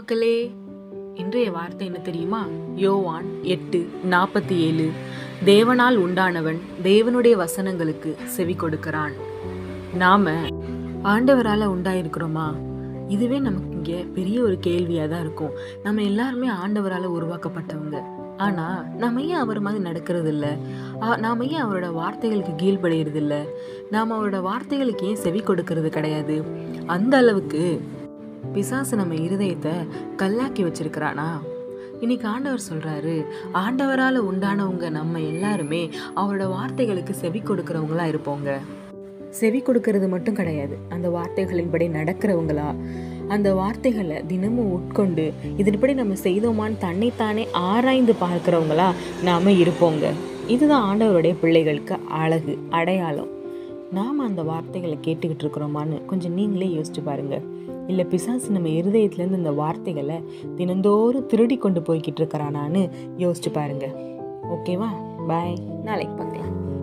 மக்களே இன்றைய வார்த்தை என்ன தெரியுமா யோவான் எட்டு நாற்பத்தி ஏழு தேவனால் உண்டானவன் தேவனுடைய வசனங்களுக்கு செவி கொடுக்கிறான் நாம ஆண்டவரால உண்டாயிருக்கிறோமா இதுவே நமக்கு இங்க பெரிய ஒரு கேள்வியா தான் இருக்கும் நம்ம எல்லாருமே ஆண்டவரால உருவாக்கப்பட்டவங்க ஆனா நாம ஏன் அவர் மாதிரி நடக்கிறது இல்ல ஆ- நாம ஏன் அவரோட வார்த்தைகளுக்கு கீழ்ப்படைகிறது இல்ல நாம அவரோட வார்த்தைகளுக்கு ஏன் செவி கொடுக்கறது கிடையாது அந்த அளவுக்கு பிசாசு நம்ம இருதயத்தை கல்லாக்கி வச்சிருக்கிறானா இன்னைக்கு ஆண்டவர் சொல்றாரு ஆண்டவரால உண்டானவங்க நம்ம எல்லாருமே அவரோட வார்த்தைகளுக்கு செவி கொடுக்கறவங்களா இருப்போங்க செவி கொடுக்கறது மட்டும் கிடையாது அந்த வார்த்தைகளின்படி நடக்கிறவங்களா அந்த வார்த்தைகளை தினமும் உட்கொண்டு இதன்படி நம்ம செய்தோமான்னு தன்னைத்தானே ஆராய்ந்து பார்க்கிறவங்களா நாம இருப்போங்க இதுதான் ஆண்டவருடைய பிள்ளைகளுக்கு அழகு அடையாளம் நாம் அந்த வார்த்தைகளை கேட்டுக்கிட்டு இருக்கிறோமான்னு கொஞ்சம் நீங்களே யோசிச்சு பாருங்க இல்லை பிசாசு நம்ம இருதயத்துலேருந்து இந்த வார்த்தைகளை தினந்தோறும் திருடி கொண்டு போய்கிட்டு இருக்கிறானான்னு யோசிச்சு பாருங்க ஓகேவா பாய் நாளைக்கு பார்க்கலாம்